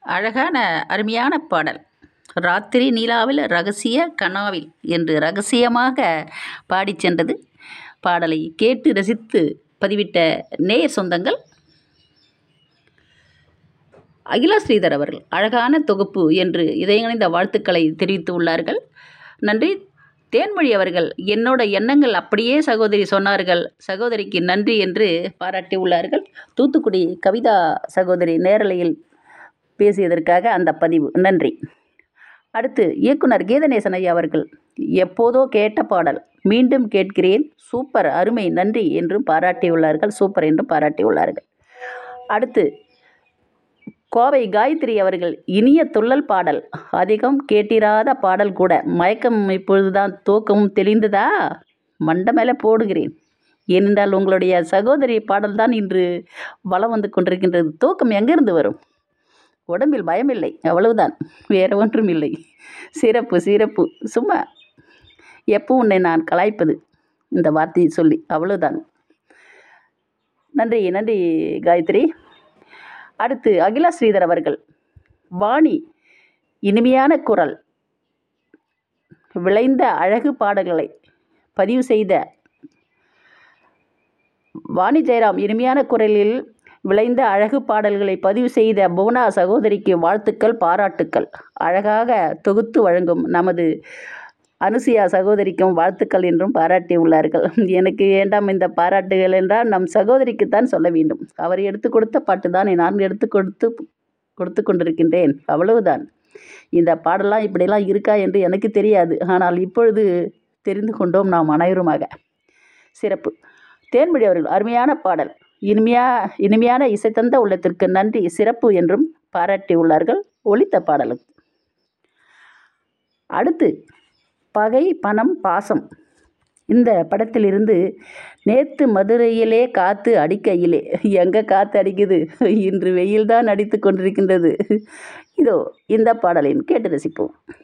அழகான அருமையான பாடல் ராத்திரி நிலாவில் ரகசிய கனாவில் என்று ரகசியமாக பாடிச் சென்றது பாடலை கேட்டு ரசித்து பதிவிட்ட நேயர் சொந்தங்கள் அகிலா ஸ்ரீதர் அவர்கள் அழகான தொகுப்பு என்று இதயங்கணிந்த வாழ்த்துக்களை தெரிவித்து உள்ளார்கள் நன்றி தேன்மொழி அவர்கள் என்னோட எண்ணங்கள் அப்படியே சகோதரி சொன்னார்கள் சகோதரிக்கு நன்றி என்று பாராட்டி உள்ளார்கள் தூத்துக்குடி கவிதா சகோதரி நேரலையில் பேசியதற்காக அந்த பதிவு நன்றி அடுத்து இயக்குனர் கீதநேசன் ஐயா அவர்கள் எப்போதோ கேட்ட பாடல் மீண்டும் கேட்கிறேன் சூப்பர் அருமை நன்றி என்றும் பாராட்டியுள்ளார்கள் சூப்பர் என்றும் பாராட்டியுள்ளார்கள் அடுத்து கோவை காயத்ரி அவர்கள் இனிய துள்ளல் பாடல் அதிகம் கேட்டிராத பாடல் கூட மயக்கம் இப்பொழுதுதான் தூக்கமும் தெளிந்ததா மண்டை மேலே போடுகிறேன் ஏனென்றால் உங்களுடைய சகோதரி பாடல்தான் இன்று வலம் வந்து கொண்டிருக்கின்றது தூக்கம் எங்கிருந்து வரும் உடம்பில் பயமில்லை அவ்வளவுதான் வேறு ஒன்றும் இல்லை சிறப்பு சிறப்பு சும்மா எப்போ உன்னை நான் கலாய்ப்பது இந்த வார்த்தையை சொல்லி அவ்வளவுதான் நன்றி நன்றி காயத்ரி அடுத்து அகிலா ஸ்ரீதர் அவர்கள் வாணி இனிமையான குரல் விளைந்த அழகு பாடல்களை பதிவு செய்த வாணி ஜெயராம் இனிமையான குரலில் விளைந்த அழகு பாடல்களை பதிவு செய்த புவனா சகோதரிக்கு வாழ்த்துக்கள் பாராட்டுக்கள் அழகாக தொகுத்து வழங்கும் நமது அனுசுயா சகோதரிக்கும் வாழ்த்துக்கள் என்றும் பாராட்டி உள்ளார்கள் எனக்கு வேண்டாம் இந்த பாராட்டுகள் என்றால் நம் சகோதரிக்குத்தான் சொல்ல வேண்டும் அவர் எடுத்து கொடுத்த பாட்டு தான் நான் எடுத்து கொடுத்து கொடுத்து கொண்டிருக்கின்றேன் அவ்வளவுதான் இந்த பாடலாம் இப்படிலாம் இருக்கா என்று எனக்கு தெரியாது ஆனால் இப்பொழுது தெரிந்து கொண்டோம் நாம் அனைவருமாக சிறப்பு தேன்மொழி அவர்கள் அருமையான பாடல் இனிமையா இனிமையான இசை தந்த உள்ளத்திற்கு நன்றி சிறப்பு என்றும் பாராட்டி உள்ளார்கள் ஒலித்த பாடலுக்கு அடுத்து பகை பணம் பாசம் இந்த படத்திலிருந்து நேற்று மதுரையிலே காற்று அடிக்கையிலே எங்கே காற்று அடிக்குது இன்று வெயில் தான் அடித்து கொண்டிருக்கின்றது இதோ இந்த பாடலின் கேட்டு ரசிப்போம்